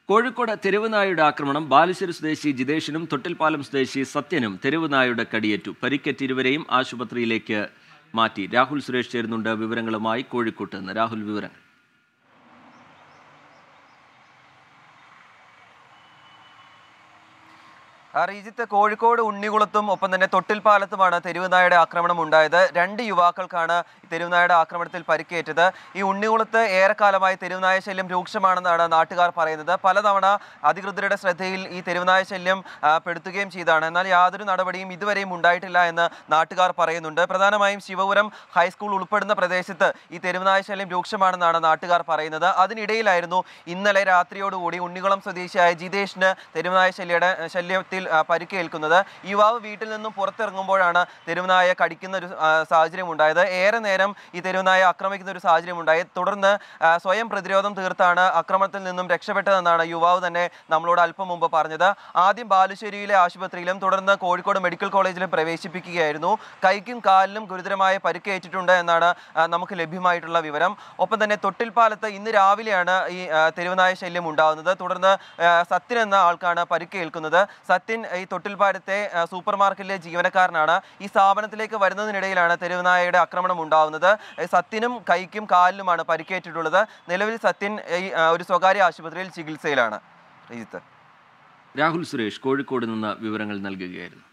കോഴിക്കോട് തെരുവുനായുടെ ആക്രമണം ബാലുശ്ശേരി സ്വദേശി ജിതേഷിനും തൊട്ടിൽപ്പാലം സ്വദേശി സത്യനും തെരുവുനായുടെ കടിയേറ്റു പരിക്കേറ്റ് ഇരുവരെയും ആശുപത്രിയിലേക്ക് മാറ്റി രാഹുൽ സുരേഷ് ചേരുന്നുണ്ട് വിവരങ്ങളുമായി കോഴിക്കോട്ട് നിന്ന് രാഹുൽ വിവരങ്ങൾ ആ, റീജിത്ത് കോഴിക്കോട് ഉണ്ണികുളത്തും ഒപ്പം തന്നെ തൊട്ടിൽപ്പാലത്തുമാണ് തെരുവുനായുടെ ആക്രമണം ഉണ്ടായത് രണ്ട് യുവാക്കൾക്കാണ് ഈ തെരുവുനായുടെ ആക്രമണത്തിൽ പരിക്കേറ്റത് ഈ ഉണ്ണികുളത്ത് ഏറെക്കാലമായി തെരുവുനായ ശല്യം രൂക്ഷമാണെന്നാണ് നാട്ടുകാർ പറയുന്നത് പലതവണ അധികൃതരുടെ ശ്രദ്ധയിൽ ഈ തെരുവുനായ ശല്യം ആ, പെടുത്തുകയും ചെയ്താണ് എന്നാൽ യാതൊരു നടപടിയും ഇതുവരെയും ഉണ്ടായിട്ടില്ല എന്ന് നാട്ടുകാർ പറയുന്നുണ്ട് പ്രധാനമായും ശിവപുരം ഹൈസ്കൂൾ ഉൾപ്പെടുന്ന പ്രദേശത്ത് ഈ തെരുവുനായ ശല്യം രൂക്ഷമാണെന്നാണ് നാട്ടുകാർ പറയുന്നത് അതിനിടയിലായിരുന്നു ഇന്നലെ രാത്രിയോടുകൂടി ഉണ്ണികുളം സ്വദേശിയായ ജിതേഷിന് തെരുവുനായ ശല്യയുടെ ശല്യത്തിൽ ആ, പരിക്കേൽക്കുന്നത് യുവാവ് വീട്ടിൽ നിന്നും പുറത്തിറങ്ങുമ്പോഴാണ് തെരുവുനായ കടിക്കുന്ന ഒരു ആ, സാഹചര്യം ഉണ്ടായത് ഏറെ നേരം ഈ തെരുവുനായ ആക്രമിക്കുന്ന ഒരു സാഹചര്യം ഉണ്ടായി തുടർന്ന് ആ, സ്വയം പ്രതിരോധം തീർത്താണ് ആക്രമണത്തിൽ നിന്നും രക്ഷപ്പെട്ടതെന്നാണ് യുവാവ് തന്നെ നമ്മളോട് അല്പം മുമ്പ് പറഞ്ഞത് ആദ്യം ബാലുശ്ശേരിയിലെ ആശുപത്രിയിലും തുടർന്ന് കോഴിക്കോട് മെഡിക്കൽ കോളേജിലും പ്രവേശിപ്പിക്കുകയായിരുന്നു കൈക്കും കാലിനും ഗുരുതരമായ പരിക്കേറ്റിട്ടുണ്ട് എന്നാണ് ആ, നമുക്ക് ലഭ്യമായിട്ടുള്ള വിവരം ഒപ്പം തന്നെ തൊട്ടിൽപ്പാലത്ത് ഇന്ന് രാവിലെയാണ് ഈ ആ, തെരുവുനായ ശല്യം ഉണ്ടാകുന്നത് തുടർന്ന് ആ, സത്യൻ എന്ന ആൾക്കാണ് പരിക്കേൽക്കുന്നത് സത്യൻ ഈ തൊട്ടിൽപ്പാലത്തെ ആ, സൂപ്പർ മാർക്കറ്റിലെ ജീവനക്കാരനാണ് ഈ സ്ഥാപനത്തിലേക്ക് വരുന്നതിനിടയിലാണ് തെരുവുനായയുടെ ആക്രമണം ഉണ്ടാകുന്നത് ഏ, സത്യനും കൈക്കും കാലിനുമാണ് പരിക്കേറ്റിട്ടുള്ളത് നിലവിൽ സത്യൻ ഈ ആ, ഒരു സ്വകാര്യ ആശുപത്രിയിൽ ചികിത്സയിലാണ് രജിത്ത് രാഹുൽ സുരേഷ് കോഴിക്കോട് നിന്ന് വിവരങ്ങൾ നൽകുകയായിരുന്നു